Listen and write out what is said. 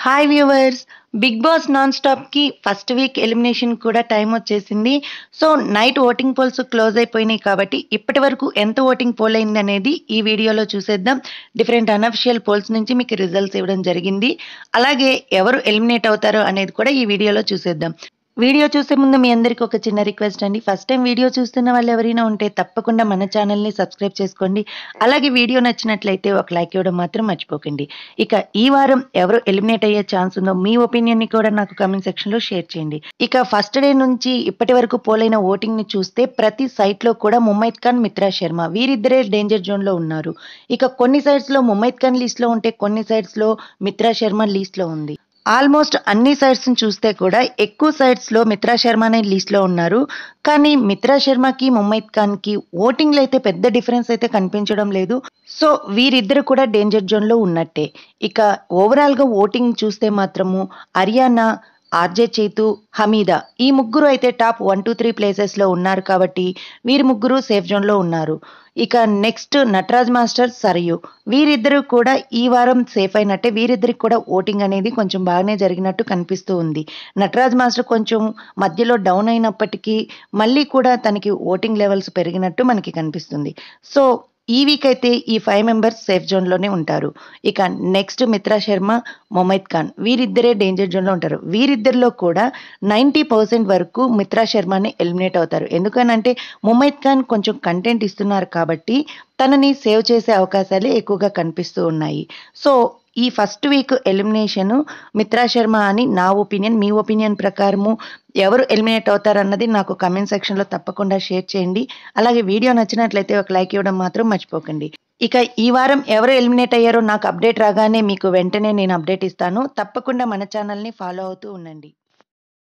hi viewers Big Boss non స్టాప్కి first week elimination కూడా time వచ్చేసింది so night voting polls close అయిపోయినాయి కాబట్టి ఇప్పటి వరకు ఎంత ఓటింగ్ పోల్ అయింది అనేది ఈ వీడియోలో చూసేద్దాం డిఫరెంట్ అనఫిషియల్ పోల్స్ నుంచి మీకు రిజల్ట్స్ ఇవ్వడం జరిగింది అలాగే ఎవరు ఎలిమినేట్ అవుతారో అనేది కూడా ఈ వీడియోలో చూసేద్దాం వీడియో చూసే ముందు మీ అందరికీ ఒక చిన్న రిక్వెస్ట్ అండి ఫస్ట్ టైం వీడియో చూస్తున్న వాళ్ళు ఎవరైనా ఉంటే తప్పకుండా మన ఛానల్ని సబ్స్క్రైబ్ చేసుకోండి అలాగే వీడియో నచ్చినట్లయితే ఒక లైక్ ఇవ్వడం మాత్రం మర్చిపోకండి ఇక ఈ వారం ఎవరు ఎలిమినేట్ అయ్యే ఛాన్స్ ఉందో మీ ఒపీనియన్ని కూడా నాకు కామెంట్ సెక్షన్లో షేర్ చేయండి ఇక ఫస్ట్ డే నుంచి ఇప్పటి వరకు పోలైన ఓటింగ్ని చూస్తే ప్రతి సైట్లో కూడా ముమైత్ ఖాన్ మిత్రా శర్మ వీరిద్దరే డేంజర్ జోన్లో ఉన్నారు ఇక కొన్ని సైడ్స్లో ముమైత్ ఖాన్ లిస్ట్లో ఉంటే కొన్ని సైడ్స్లో మిత్రా శర్మ లిస్ట్లో ఉంది ఆల్మోస్ట్ అన్ని సైడ్స్ చూస్తే కూడా ఎక్కువ సైడ్స్ లో మిత్రా శర్మ అనే లిస్ట్ లో ఉన్నారు కానీ మిత్రా శర్మకి ముమ్మైద్ ఖాన్ కి ఓటింగ్ లో అయితే పెద్ద డిఫరెన్స్ అయితే కనిపించడం లేదు సో వీరిద్దరు కూడా డేంజర్ జోన్ లో ఉన్నట్టే ఇక ఓవరాల్ గా ఓటింగ్ చూస్తే మాత్రము హర్యానా ఆర్జే చేతు హమీదా ఈ ముగ్గురు అయితే టాప్ వన్ టూ త్రీ ప్లేసెస్లో ఉన్నారు కాబట్టి వీరి ముగ్గురు సేఫ్ జోన్లో ఉన్నారు ఇక నెక్స్ట్ నటరాజ్ మాస్టర్ సరయు వీరిద్దరూ కూడా ఈ వారం సేఫ్ అయినట్టే వీరిద్దరికి కూడా ఓటింగ్ అనేది కొంచెం బాగానే జరిగినట్టు కనిపిస్తూ ఉంది నటరాజ్ మాస్టర్ కొంచెం మధ్యలో డౌన్ అయినప్పటికీ మళ్ళీ కూడా తనకి ఓటింగ్ లెవెల్స్ పెరిగినట్టు మనకి కనిపిస్తుంది సో ఈ వీక్ అయితే ఈ ఫైవ్ మెంబర్స్ సేఫ్ జోన్లోనే ఉంటారు ఇక నెక్స్ట్ మిత్రా శర్మ మొమైద్ ఖాన్ వీరిద్దరే డేంజర్ జోన్లో ఉంటారు వీరిద్దరిలో కూడా నైంటీ పర్సెంట్ వరకు మిత్రా శర్మని ఎలిమినేట్ అవుతారు ఎందుకనంటే మొమైద్ ఖాన్ కొంచెం కంటెంట్ ఇస్తున్నారు కాబట్టి తనని సేవ్ చేసే అవకాశాలే ఎక్కువగా కనిపిస్తూ ఉన్నాయి సో ఈ first week elimination Mitra Sharma అని నా ఒపీనియన్ మీ ఒపీనియన్ ప్రకారము ఎవరు ఎలిమినేట్ అవుతారన్నది నాకు కమెంట్ సెక్షన్లో తప్పకుండా షేర్ చేయండి అలాగే వీడియో నచ్చినట్లయితే ఒక లైక్ ఇవ్వడం మాత్రం మర్చిపోకండి ఇక ఈ వారం ఎవరు ఎలిమినేట్ అయ్యారో నాకు అప్డేట్ రాగానే మీకు వెంటనే నేను అప్డేట్ ఇస్తాను తప్పకుండా మన ఛానల్ని ఫాలో అవుతూ ఉండండి